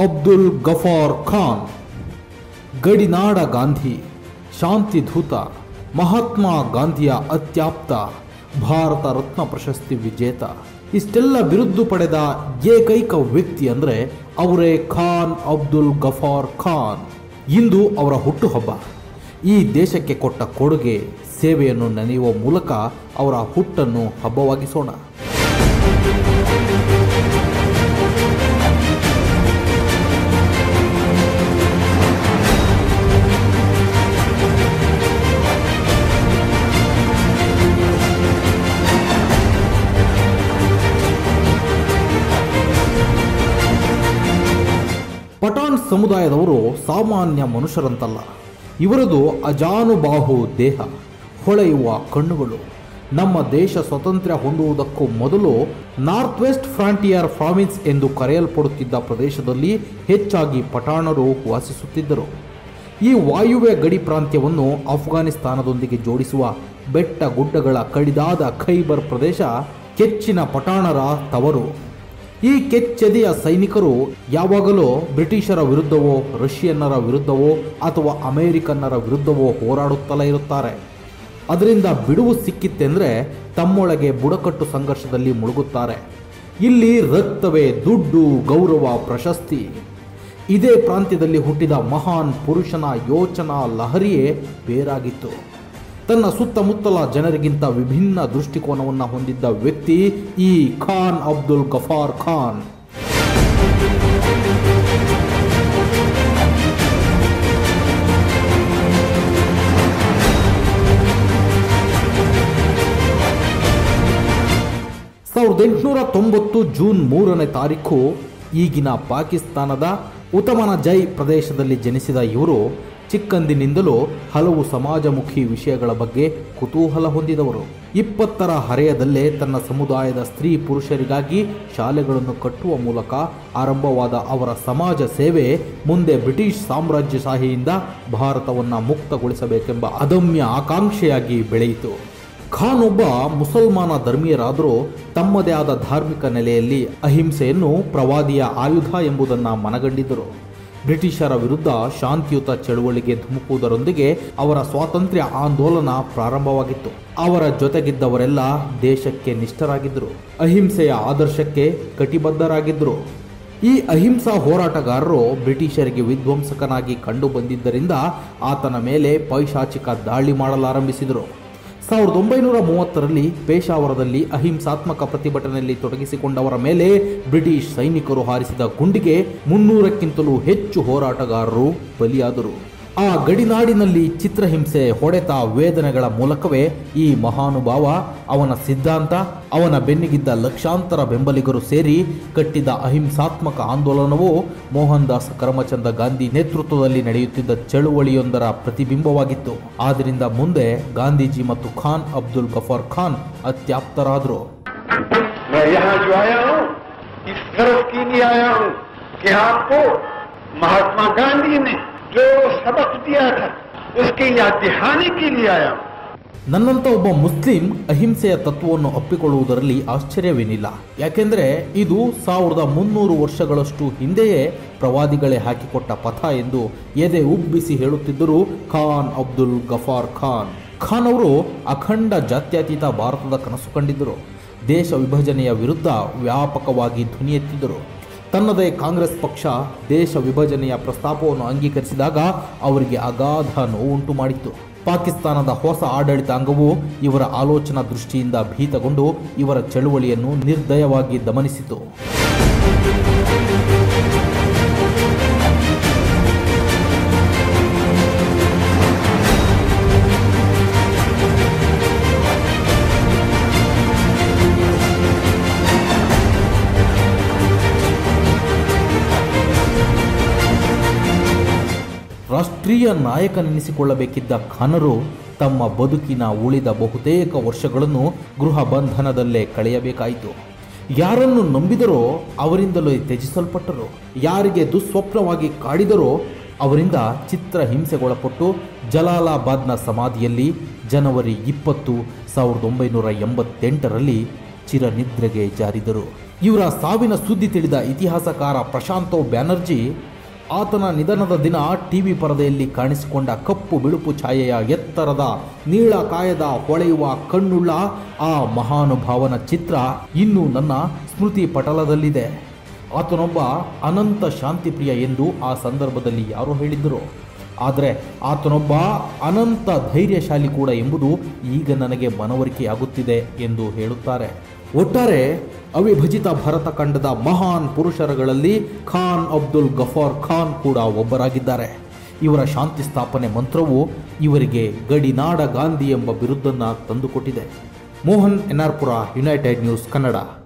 ಅಬ್ದುಲ್ ಗಫಾರ್ ಖಾನ್ ಗಡಿನಾಡ ಗಾಂಧಿ ಶಾಂತಿಧೂತ ಮಹಾತ್ಮ ಗಾಂಧಿಯ ಅತ್ಯಾಪ್ತ ಭಾರತ ರತ್ನ ಪ್ರಶಸ್ತಿ ವಿಜೇತ ಇಷ್ಟೆಲ್ಲ ಬಿರುದು ಪಡೆದ ಏಕೈಕ ವ್ಯಕ್ತಿ ಅಂದರೆ ಅವರೇ ಖಾನ್ ಅಬ್ದುಲ್ ಗಫಾರ್ ಖಾನ್ ಇಂದು ಅವರ ಹುಟ್ಟುಹಬ್ಬ ಈ ದೇಶಕ್ಕೆ ಕೊಟ್ಟ ಕೊಡುಗೆ ಸೇವೆಯನ್ನು ನೆನೆಯುವ ಮೂಲಕ ಅವರ ಹುಟ್ಟನ್ನು ಹಬ್ಬವಾಗಿಸೋಣ ಪಠಾಣ್ ಸಮುದಾಯದವರು ಸಾಮಾನ್ಯ ಮನುಷ್ಯರಂತಲ್ಲ ಇವರದು ಅಜಾನುಬಾಹು ದೇಹ ಹೊಳೆಯುವ ಕಣ್ಣುಗಳು ನಮ್ಮ ದೇಶ ಸ್ವಾತಂತ್ರ್ಯ ಹೊಂದುವುದಕ್ಕೂ ಮೊದಲು ನಾರ್ತ್ ವೆಸ್ಟ್ ಫ್ರಾಂಟಿಯರ್ ಪ್ರಾವಿನ್ಸ್ ಎಂದು ಕರೆಯಲ್ಪಡುತ್ತಿದ್ದ ಪ್ರದೇಶದಲ್ಲಿ ಹೆಚ್ಚಾಗಿ ಪಠಾಣರು ವಾಸಿಸುತ್ತಿದ್ದರು ಈ ವಾಯುವ್ಯ ಗಡಿ ಪ್ರಾಂತ್ಯವನ್ನು ಅಫ್ಘಾನಿಸ್ತಾನದೊಂದಿಗೆ ಜೋಡಿಸುವ ಬೆಟ್ಟ ಗುಡ್ಡಗಳ ಕಡಿದಾದ ಖೈಬರ್ ಪ್ರದೇಶ ಕೆಚ್ಚಿನ ಪಠಾಣರ ತವರು ಈ ಕೆಚ್ಚೆದೆಯ ಸೈನಿಕರು ಯಾವಾಗಲೂ ಬ್ರಿಟಿಷರ ವಿರುದ್ಧವೋ ರಷ್ಯನ್ನರ ವಿರುದ್ಧವೋ ಅಥವಾ ಅಮೇರಿಕನ್ನರ ವಿರುದ್ಧವೋ ಹೋರಾಡುತ್ತಲೇ ಇರುತ್ತಾರೆ ಅದರಿಂದ ಬಿಡುವು ಸಿಕ್ಕಿತ್ತೆಂದರೆ ತಮ್ಮೊಳಗೆ ಬುಡಕಟ್ಟು ಸಂಘರ್ಷದಲ್ಲಿ ಮುಳುಗುತ್ತಾರೆ ಇಲ್ಲಿ ರಕ್ತವೇ ದುಡ್ಡು ಗೌರವ ಪ್ರಶಸ್ತಿ ಇದೇ ಪ್ರಾಂತ್ಯದಲ್ಲಿ ಹುಟ್ಟಿದ ಮಹಾನ್ ಪುರುಷನ ಯೋಚನಾ ಲಹರಿಯೇ ಬೇರಾಗಿತ್ತು ತನ್ನ ಸುತ್ತಮುತ್ತಲ ಜನರಿಗಿಂತ ವಿಭಿನ್ನ ದೃಷ್ಟಿಕೋನವನ್ನು ಹೊಂದಿದ್ದ ವ್ಯಕ್ತಿ ಈ ಖಾನ್ ಅಬ್ದುಲ್ ಗಫಾರ್ ಖಾನ್ ಸಾವಿರದ ಎಂಟುನೂರ ತೊಂಬತ್ತು ಜೂನ್ ಮೂರನೇ ತಾರೀಕು ಈಗಿನ ಪಾಕಿಸ್ತಾನದ ಉತಮನ ಜೈ ಪ್ರದೇಶದಲ್ಲಿ ಜನಿಸಿದ ಇವರು ಚಿಕ್ಕಂದಿನಿಂದಲೂ ಹಲವು ಸಮಾಜಮುಖಿ ವಿಷಯಗಳ ಬಗ್ಗೆ ಕುತೂಹಲ ಹೊಂದಿದವರು ಇಪ್ಪತ್ತರ ಹರೆಯದಲ್ಲೇ ತನ್ನ ಸಮುದಾಯದ ಸ್ತ್ರೀ ಪುರುಷರಿಗಾಗಿ ಶಾಲೆಗಳನ್ನು ಕಟ್ಟುವ ಮೂಲಕ ಆರಂಭವಾದ ಅವರ ಸಮಾಜ ಸೇವೆ ಮುಂದೆ ಬ್ರಿಟಿಷ್ ಸಾಮ್ರಾಜ್ಯಶಾಹಿಯಿಂದ ಭಾರತವನ್ನು ಮುಕ್ತಗೊಳಿಸಬೇಕೆಂಬ ಅದಮ್ಯ ಆಕಾಂಕ್ಷೆಯಾಗಿ ಬೆಳೆಯಿತು ಖಾನ್ ಒಬ್ಬ ಮುಸಲ್ಮಾನ ಧರ್ಮೀಯರಾದರೂ ತಮ್ಮದೇ ಆದ ಧಾರ್ಮಿಕ ನೆಲೆಯಲ್ಲಿ ಅಹಿಂಸೆಯನ್ನು ಪ್ರವಾದಿಯ ಆಯುಧ ಎಂಬುದನ್ನು ಮನಗಂಡಿದ್ದರು ಬ್ರಿಟಿಷರ ವಿರುದ್ಧ ಶಾಂತಿಯುತ ಚಳುವಳಿಗೆ ಧುಮುಕುವುದರೊಂದಿಗೆ ಅವರ ಸ್ವಾತಂತ್ರ್ಯ ಆಂದೋಲನ ಪ್ರಾರಂಭವಾಗಿತ್ತು ಅವರ ಜೊತೆಗಿದ್ದವರೆಲ್ಲ ದೇಶಕ್ಕೆ ನಿಷ್ಠರಾಗಿದ್ದರು ಅಹಿಂಸೆಯ ಆದರ್ಶಕ್ಕೆ ಕಟಿಬದ್ಧರಾಗಿದ್ದರು ಈ ಅಹಿಂಸಾ ಹೋರಾಟಗಾರರು ಬ್ರಿಟಿಷರಿಗೆ ವಿಧ್ವಂಸಕನಾಗಿ ಕಂಡು ಬಂದಿದ್ದರಿಂದ ಆತನ ಮೇಲೆ ಪೈಶಾಚಿಕ ದಾಳಿ ಮಾಡಲಾರಂಭಿಸಿದರು ಸಾವಿರದ ಒಂಬೈನೂರ ಮೂವತ್ತರಲ್ಲಿ ಪೇಶಾವರದಲ್ಲಿ ಅಹಿಂಸಾತ್ಮಕ ಪ್ರತಿಭಟನೆಯಲ್ಲಿ ತೊಡಗಿಸಿಕೊಂಡವರ ಮೇಲೆ ಬ್ರಿಟಿಷ್ ಸೈನಿಕರು ಹಾರಿಸಿದ ಗುಂಡಿಗೆ ಮುನ್ನೂರಕ್ಕಿಂತಲೂ ಹೆಚ್ಚು ಹೋರಾಟಗಾರರು ಬಲಿಯಾದರು ಆ ಗಡಿನಾಡಿನಲ್ಲಿ ಚಿತ್ರಹಿಂಸೆ ಹೊಡೆತ ವೇದನೆಗಳ ಮೂಲಕವೇ ಈ ಮಹಾನುಭಾವ ಅವನ ಸಿದ್ಧಾಂತ ಅವನ ಬೆನ್ನಿಗಿದ್ದ ಲಕ್ಷಾಂತರ ಬೆಂಬಲಿಗರು ಸೇರಿ ಕಟ್ಟಿದ ಅಹಿಂಸಾತ್ಮಕ ಆಂದೋಲನವು ಮೋಹನ್ ದಾಸ್ ಕರಮಚಂದ ಗಾಂಧಿ ನೇತೃತ್ವದಲ್ಲಿ ನಡೆಯುತ್ತಿದ್ದ ಚಳುವಳಿಯೊಂದರ ಪ್ರತಿಬಿಂಬವಾಗಿತ್ತು ಆದ್ದರಿಂದ ಮುಂದೆ ಗಾಂಧೀಜಿ ಮತ್ತು ಖಾನ್ ಅಬ್ದುಲ್ ಗಫಾರ್ ಖಾನ್ ಅತ್ಯಾಪ್ತರಾದರು मैं यहाँ जो आया हूँ इस गर्व के लिए आया हूँ कि आपको महात्मा गांधी ने जो सबक दिया था उसकी याद दिहाने के लिए आया हूँ ನನ್ನಂತ ಒಬ್ಬ ಮುಸ್ಲಿಂ ಅಹಿಂಸೆಯ ತತ್ವವನ್ನು ಒಪ್ಪಿಕೊಳ್ಳುವುದರಲ್ಲಿ ಆಶ್ಚರ್ಯವೇನಿಲ್ಲ ಯಾಕೆಂದರೆ ಇದು ಸಾವಿರದ ಮುನ್ನೂರು ವರ್ಷಗಳಷ್ಟು ಹಿಂದೆಯೇ ಪ್ರವಾದಿಗಳೇ ಹಾಕಿಕೊಟ್ಟ ಪಥ ಎಂದು ಎದೆ ಉಬ್ಬಿಸಿ ಹೇಳುತ್ತಿದ್ದರು ಖಾನ್ ಅಬ್ದುಲ್ ಗಫಾರ್ ಖಾನ್ ಖಾನ್ ಅವರು ಅಖಂಡ ಜಾತ್ಯತೀತ ಭಾರತದ ಕನಸು ಕಂಡಿದ್ದರು ದೇಶ ವಿಭಜನೆಯ ವಿರುದ್ಧ ವ್ಯಾಪಕವಾಗಿ ಧ್ವನಿ ಎತ್ತಿದ್ದರು ತನ್ನದೇ ಕಾಂಗ್ರೆಸ್ ಪಕ್ಷ ದೇಶ ವಿಭಜನೆಯ ಪ್ರಸ್ತಾಪವನ್ನು ಅಂಗೀಕರಿಸಿದಾಗ ಅವರಿಗೆ ಅಗಾಧ ನೋವುಂಟು ಮಾಡಿತ್ತು ಪಾಕಿಸ್ತಾನದ ಹೊಸ ಆಡಳಿತಾಂಗವು ಇವರ ಆಲೋಚನಾ ದೃಷ್ಟಿಯಿಂದ ಭೀತಗೊಂಡು ಇವರ ಚಳುವಳಿಯನ್ನು ನಿರ್ದಯವಾಗಿ ದಮನಿಸಿತು ರಾಷ್ಟ್ರೀಯ ನಾಯಕನೆನಿಸಿಕೊಳ್ಳಬೇಕಿದ್ದ ಖಾನರು ತಮ್ಮ ಬದುಕಿನ ಉಳಿದ ಬಹುತೇಕ ವರ್ಷಗಳನ್ನು ಗೃಹ ಬಂಧನದಲ್ಲೇ ಕಳೆಯಬೇಕಾಯಿತು ಯಾರನ್ನು ನಂಬಿದರೋ ಅವರಿಂದಲೇ ತ್ಯಜಿಸಲ್ಪಟ್ಟರು ಯಾರಿಗೆ ದುಸ್ವಪ್ನವಾಗಿ ಕಾಡಿದರೋ ಅವರಿಂದ ಚಿತ್ರ ಹಿಂಸೆಗೊಳಪಟ್ಟು ಜಲಾಲಾಬಾದ್ನ ಸಮಾಧಿಯಲ್ಲಿ ಜನವರಿ ಇಪ್ಪತ್ತು ಸಾವಿರದ ಒಂಬೈನೂರ ಎಂಬತ್ತೆಂಟರಲ್ಲಿ ಚಿರನಿದ್ರೆಗೆ ಜಾರಿದರು ಇವರ ಸಾವಿನ ಸುದ್ದಿ ತಿಳಿದ ಇತಿಹಾಸಕಾರ ಪ್ರಶಾಂತೋ ಬ್ಯಾನರ್ಜಿ ಆತನ ನಿಧನದ ದಿನ ಟಿವಿ ಪರದೆಯಲ್ಲಿ ಕಾಣಿಸಿಕೊಂಡ ಕಪ್ಪು ಬಿಳುಪು ಛಾಯೆಯ ಎತ್ತರದ ನೀಳಕಾಯದ ಹೊಳೆಯುವ ಕಣ್ಣುಳ್ಳ ಆ ಮಹಾನುಭಾವನ ಚಿತ್ರ ಇನ್ನೂ ನನ್ನ ಸ್ಮೃತಿ ಪಟಲದಲ್ಲಿದೆ ಆತನೊಬ್ಬ ಅನಂತ ಶಾಂತಿಪ್ರಿಯ ಎಂದು ಆ ಸಂದರ್ಭದಲ್ಲಿ ಯಾರೋ ಹೇಳಿದ್ದರು ಆದರೆ ಆತನೊಬ್ಬ ಅನಂತ ಧೈರ್ಯಶಾಲಿ ಕೂಡ ಎಂಬುದು ಈಗ ನನಗೆ ಮನವರಿಕೆಯಾಗುತ್ತಿದೆ ಎಂದು ಹೇಳುತ್ತಾರೆ ಒಟ್ಟಾರೆ ಅವಿಭಜಿತ ಭರತ ಖಂಡದ ಮಹಾನ್ ಪುರುಷರುಗಳಲ್ಲಿ ಖಾನ್ ಅಬ್ದುಲ್ ಗಫಾರ್ ಖಾನ್ ಕೂಡ ಒಬ್ಬರಾಗಿದ್ದಾರೆ ಇವರ ಶಾಂತಿ ಸ್ಥಾಪನೆ ಮಂತ್ರವು ಇವರಿಗೆ ಗಡಿನಾಡ ಗಾಂಧಿ ಎಂಬ ಬಿರುದನ್ನು ತಂದುಕೊಟ್ಟಿದೆ ಮೋಹನ್ ಎನ್ಆರ್ಪುರ ಯುನೈಟೆಡ್ ನ್ಯೂಸ್ ಕನ್ನಡ